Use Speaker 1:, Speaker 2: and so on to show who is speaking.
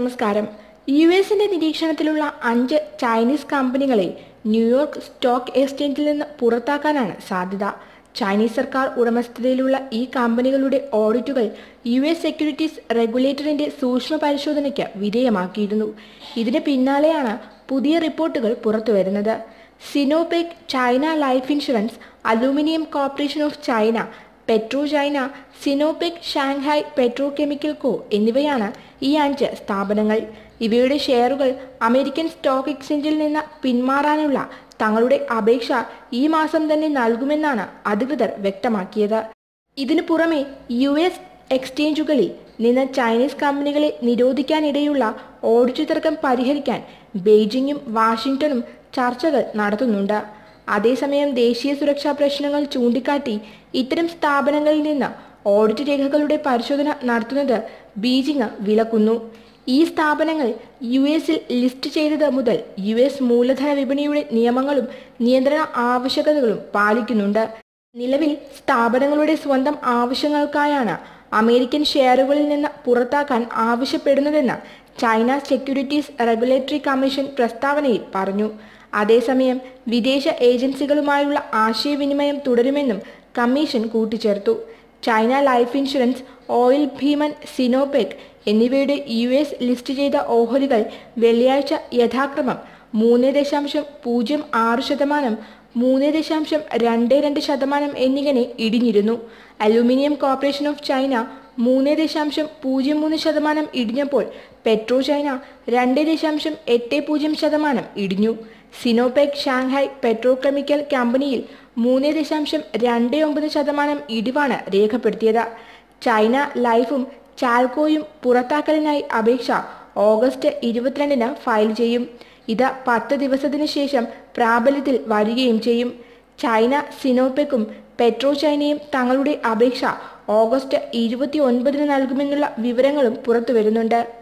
Speaker 1: നമസ്കാരം യു എസിന്റെ നിരീക്ഷണത്തിലുള്ള അഞ്ച് ചൈനീസ് കമ്പനികളെ ന്യൂയോർക്ക് സ്റ്റോക്ക് എക്സ്ചേഞ്ചിൽ നിന്ന് പുറത്താക്കാനാണ് സാധ്യത ചൈനീസ് സർക്കാർ ഉടമസ്ഥതയിലുള്ള ഈ കമ്പനികളുടെ ഓഡിറ്റുകൾ യു എസ് സെക്യൂരിറ്റീസ് റെഗുലേറ്ററിന്റെ സൂക്ഷ്മ പരിശോധനയ്ക്ക് വിധേയമാക്കിയിരുന്നു ഇതിന് പിന്നാലെയാണ് പുതിയ റിപ്പോർട്ടുകൾ പുറത്തുവരുന്നത് Sinopec China life insurance aluminium corporation of China PetroChina Sinopec Shanghai petrochemical co എന്നിവയാണ് ഈ അഞ്ച് സ്ഥാപനങ്ങൾ ഇവയുടെ ഷെയറുകൾ അമേരിക്കൻ സ്റ്റോക്ക് എക്സ്ചേഞ്ചിൽ നിന്ന് പിന്മാറാനുള്ള തങ്ങളുടെ അപേക്ഷ ഈ മാസം തന്നെ നൽകുമെന്നാണ് അധികൃതർ വ്യക്തമാക്കിയത് ഇതിനു പുറമെ യു എസ് എക്സ്ചേഞ്ചുകളിൽ നിന്ന് ചൈനീസ് കമ്പനികളെ നിരോധിക്കാനിടയുള്ള ഓഡിറ്റ് തർക്കം പരിഹരിക്കാൻ ബെയ്ജിങ്ങും വാഷിംഗ്ടണും ചർച്ചകൾ നടത്തുന്നുണ്ട് അതേസമയം ദേശീയ സുരക്ഷാ പ്രശ്നങ്ങൾ ചൂണ്ടിക്കാട്ടി ഇത്തരം സ്ഥാപനങ്ങളിൽ നിന്ന് ഓഡിറ്റ് രേഖകളുടെ പരിശോധന നടത്തുന്നത് ബീജിംഗ് വിലക്കുന്നു ഈ സ്ഥാപനങ്ങൾ യു എസിൽ ലിസ്റ്റ് ചെയ്തത് മുതൽ യു എസ് മൂലധന വിപണിയുടെ നിയമങ്ങളും നിയന്ത്രണ ആവശ്യകതകളും പാലിക്കുന്നുണ്ട് നിലവിൽ സ്ഥാപനങ്ങളുടെ സ്വന്തം ആവശ്യങ്ങൾക്കായാണ് അമേരിക്കൻ ഷെയറുകളിൽ നിന്ന് പുറത്താക്കാൻ ആവശ്യപ്പെടുന്നതെന്ന് ചൈന സെക്യൂരിറ്റീസ് റെഗുലേറ്ററി കമ്മീഷൻ പ്രസ്താവനയിൽ പറഞ്ഞു അതേസമയം വിദേശ ഏജൻസികളുമായുള്ള ആശയവിനിമയം തുടരുമെന്നും കമ്മീഷൻ കൂട്ടിച്ചേർത്തു ചൈന ലൈഫ് ഇൻഷുറൻസ് ഓയിൽ ഭീമൻ സിനോപെക് എന്നിവയുടെ യു എസ് ലിസ്റ്റ് ചെയ്ത ഓഹരികൾ വെള്ളിയാഴ്ച യഥാക്രമം മൂന്ന് ദശാംശം പൂജ്യം ആറ് ശതമാനം മൂന്ന് ദശാംശം രണ്ട് രണ്ട് ശതമാനം എന്നിങ്ങനെ ഇടിഞ്ഞിരുന്നു അലൂമിനിയം കോർപ്പറേഷൻ ഓഫ് ചൈന മൂന്ന് ദശാംശം പൂജ്യം മൂന്ന് ശതമാനം ഇടിഞ്ഞപ്പോൾ പെട്രോ ചൈന രണ്ട് ദശാംശം എട്ട് പൂജ്യം ശതമാനം ഇടിഞ്ഞു സിനോപെക് ഷാങ്ഹായ് പെട്രോ കെമിക്കൽ കമ്പനിയിൽ മൂന്ന് ദശാംശം രണ്ട് ഒമ്പത് ശതമാനം ഇടിവാണ് രേഖപ്പെടുത്തിയത് ചൈന ലൈഫും ചാൽക്കോയും പുറത്താക്കലിനായി അപേക്ഷ ഓഗസ്റ്റ് ഇരുപത്തിരണ്ടിന് ഫയൽ ചെയ്യും ഇത് പത്ത് ദിവസത്തിനു ശേഷം പ്രാബല്യത്തിൽ വരികയും ചെയ്യും ചൈന സിനോപെക്കും പെട്രോ ചൈനയും തങ്ങളുടെ അപേക്ഷ ഓഗസ്റ്റ് ഇരുപത്തി ഒൻപതിന് നൽകുമെന്നുള്ള വിവരങ്ങളും പുറത്തുവരുന്നുണ്ട്